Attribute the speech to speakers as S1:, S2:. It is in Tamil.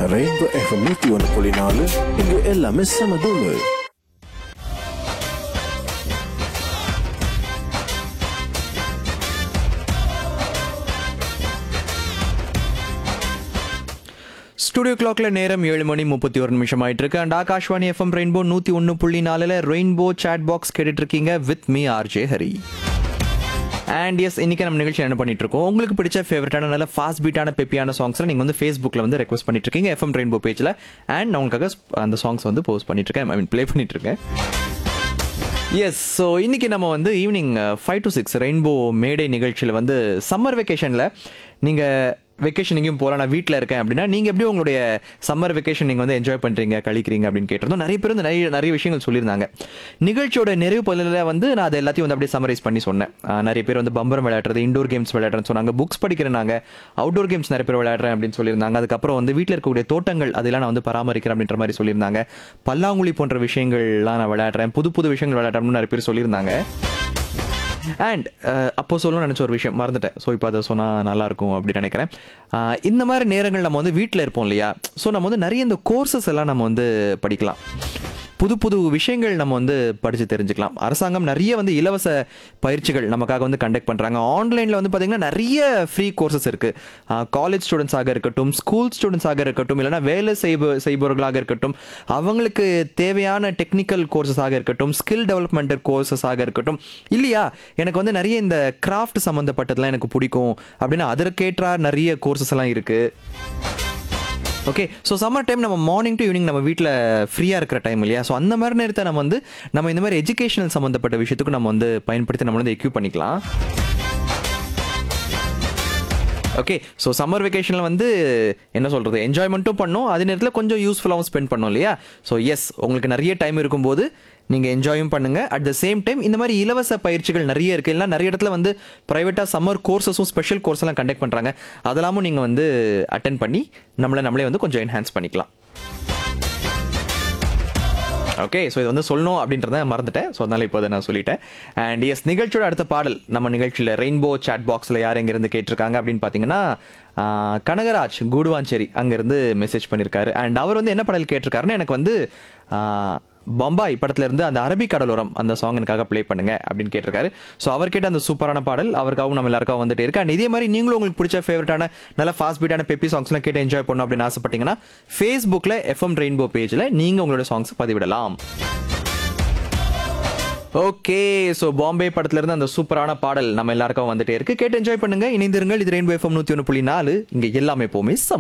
S1: ரெயின்போ எஃப்எம் நூத்தி ஒன்று புள்ளி நாலு இங்க எல்லாமே செம தூளு
S2: ஸ்டுடியோ கிளாக்ல நேரம் ஏழு மணி முப்பத்தி ஒரு நிமிஷம் ஆயிட்டு இருக்கு அண்ட் ஆகாஷ்வாணி எஃப்எம் ரெயின்போ நூத்தி ஒன்று புள்ளி நாலுல ரெயின்போ சாட் பாக்ஸ் கேட்டுட்டு இருக்கீங்க with me RJ Hari and yes இன்னைக்கு நம்ம நிகழ்ச்சி என்ன பண்ணிட்டு இருக்கோம் உங்களுக்கு பிடிச்ச ஃபேவரட்டான நல்ல ஃபாஸ்ட் பீட்டான பெப்பியான சாங்ஸ்ல நீங்க வந்து ஃபேஸ்புக்ல வந்து ரெக்வஸ்ட் பண்ணிட்டு இருக்கீங்க எஃப்எம் ரெயின்போ பேஜ்ல அண்ட் நான் உங்களுக்காக அந்த சாங்ஸ் வந்து போஸ்ட் பண்ணிட்டு இருக்கேன் ஐ மீன் ப்ளே பண்ணிட்டு இருக்கேன் எஸ் ஸோ இன்னைக்கு நம்ம வந்து evening five to six rainbow May Day நிகழ்ச்சியில் வந்து சம்மர் வெக்கேஷனில் நீங்கள் வெக்கேஷன் எங்கேயும் போகலாம் நான் வீட்டில் இருக்கேன் அப்படின்னா நீங்கள் எப்படி உங்களுடைய சம்மர் வெக்கேஷன் நீங்கள் வந்து என்ஜாய் பண்ணுறீங்க கழிக்கிறீங்க அப்படின்னு கேட்டிருந்தோம் நிறைய பேர் வந்து நிறைய நிறைய விஷயங்கள் சொல்லியிருந்தாங்க நிகழ்ச்சியோட நிறைவு பகுதியில் வந்து நான் அதை எல்லாத்தையும் வந்து அப்படியே சம்மரைஸ் பண்ணி சொன்னேன் ஆஹ் நிறைய பேர் வந்து பம்பரம் விளையாடுறது இண்டோர் கேம்ஸ் விளையாடுறேன்னு சொன்னாங்க புக்ஸ் படிக்கிறேன் நாங்கள் அவுட்டோர் கேம்ஸ் நிறைய பேர் விளையாடுறேன் அப்படின்னு சொல்லியிருந்தாங்க அதுக்கப்புறம் வந்து வீட்டில் இருக்கக்கூடிய தோட்டங்கள் அதெல்லாம் நான் வந்து பராமரிக்கிறேன் அப்படின்ற மாதிரி சொல்லியிருந்தாங்க பல்லாங்குழி போன்ற விஷயங்கள்லாம் நான் விளையாடுறேன் புது புது விஷயங்கள் விளையாடுறேன்னு நிறைய பேர் சொல்லியிருந்தாங்க அண்ட் அப்போ சொல்லணும்னு நினச்ச ஒரு விஷயம் மறந்துட்டேன் ஸோ இப்போ அதை சொன்னால் நல்லாயிருக்கும் அப்படின்னு நினைக்கிறேன் அஹ், இந்த மாதிரி நேரங்கள் நம்ம வந்து வீட்டில் இருப்போம் இல்லையா ஸோ நம்ம வந்து நிறைய இந்த கோர்சஸ் எல்லாம் நம்ம வந்து படிக்கலாம் புது புது விஷயங்கள் நம்ம வந்து படித்து தெரிஞ்சுக்கலாம் அரசாங்கம் நிறைய வந்து இலவச பயிற்சிகள் நமக்காக வந்து கண்டக்ட் பண்ணுறாங்க ஆன்லைனில் வந்து பார்த்திங்கன்னா நிறைய ஃப்ரீ கோர்சஸ் இருக்குது காலேஜ் ஸ்டூடெண்ட்ஸாக இருக்கட்டும் ஸ்கூல் ஸ்டூடெண்ட்ஸாக இருக்கட்டும் இல்லைனா வேலை செய்ப செய்பவர்களாக இருக்கட்டும் அவங்களுக்கு தேவையான டெக்னிக்கல் கோர்சஸாக இருக்கட்டும் ஸ்கில் டெவலப்மெண்ட் கோர்சஸாக இருக்கட்டும் இல்லையா எனக்கு வந்து நிறைய இந்த கிராஃப்ட் சம்மந்தப்பட்டதெல்லாம் எனக்கு பிடிக்கும் அப்படின்னா அதற்கேற்ற நிறைய கோர்சஸ் எல்லாம் இருக்குது ஓகே ஸோ சம்மர் டைம் நம்ம மார்னிங் டு ஈவினிங் நம்ம வீட்டில் ஃப்ரீயாக இருக்கிற டைம் இல்லையா ஸோ அந்த மாதிரி நேரத்தை நம்ம வந்து நம்ம இந்த மாதிரி எஜுகேஷனல் சம்மந்தப்பட்ட விஷயத்துக்கு நம்ம வந்து பயன்படுத்தி நம்ம வந்து எக்யூப் பண்ணிக்கலாம் ஓகே ஸோ சம்மர் வெக்கேஷனில் வந்து என்ன சொல்கிறது என்ஜாய்மெண்ட்டும் பண்ணோம் அதே நேரத்தில் கொஞ்சம் யூஸ்ஃபுல்லாகவும் ஸ்பெண்ட் பண்ணோம் இல்லையா ஸோ எஸ் உங்களுக்கு நிறைய டைம் இருக்கும்போது நீங்கள் என்ஜாயும் பண்ணுங்கள் அட் த சேம் டைம் இந்த மாதிரி இலவச பயிற்சிகள் நிறைய இருக்குது இல்லை நிறைய இடத்துல வந்து ப்ரைவேட்டாக சம்மர் கோர்சஸும் ஸ்பெஷல் கோர்ஸ் எல்லாம் கண்டக்ட் பண்ணுறாங்க அதெல்லாமும் நீங்கள் வந்து அட்டன் பண்ணி நம்மளை நம்மளே வந்து கொஞ்சம் என்ஹான்ஸ் பண்ணிக்கலாம் ஓகே ஸோ இது வந்து சொல்லணும் அப்படின்றத மறந்துட்டேன் ஸோ அதனால இப்போ அதை நான் சொல்லிட்டேன் அண்ட் எஸ் நிகழ்ச்சியோட அடுத்த பாடல் நம்ம நிகழ்ச்சியில் ரெயின்போ சாட் பாக்ஸில் யார் எங்கேருந்து கேட்டிருக்காங்க அப்படின்னு பார்த்தீங்கன்னா ஆஹ், கனகராஜ் கூடுவாஞ்சேரி அங்கேருந்து மெசேஜ் பண்ணியிருக்காரு அண்ட் அவர் வந்து என்ன பாடல் கேட்டிருக்காருன்னு எனக்கு வந்து ஆஹ், பம்பாய் படத்துல இருந்து அந்த அரபிக் கடலோரம் அந்த சாங் எனக்காக ப்ளே பண்ணுங்க அப்படின்னு கேட்டிருக்காரு ஸோ அவர் கேட்ட அந்த சூப்பரான பாடல் அவருக்காகவும் நம்ம எல்லாருக்கும் வந்துட்டே இருக்கு அண்ட் இதே மாதிரி நீங்களும் உங்களுக்கு பிடிச்ச ஃபேவரட்டான நல்ல ஃபாஸ்ட் பீட்டான பெப்பி சாங்ஸ்லாம் கேட்டு என்ஜாய் பண்ணணும் அப்படின்னு ஆசைப்பட்டீங்கன்னா ஃபேஸ்புக்கில் எஃப்எம் ரெயின்போ பேஜில் நீங்கள் உங்களோட சாங்ஸ் பதிவிடலாம் ஓகே ஸோ பாம்பே படத்துல இருந்து அந்த சூப்பரான பாடல் நம்ம எல்லாருக்கும் வந்துட்டே இருக்கு கேட்டு என்ஜாய் பண்ணுங்க இணைந்திருங்கள் இது ரெயின்போ எஃப்எம் நூற்றி ஒன்று புள்ளி நாலு இங்கே எல்லாமே எப்போவுமே சம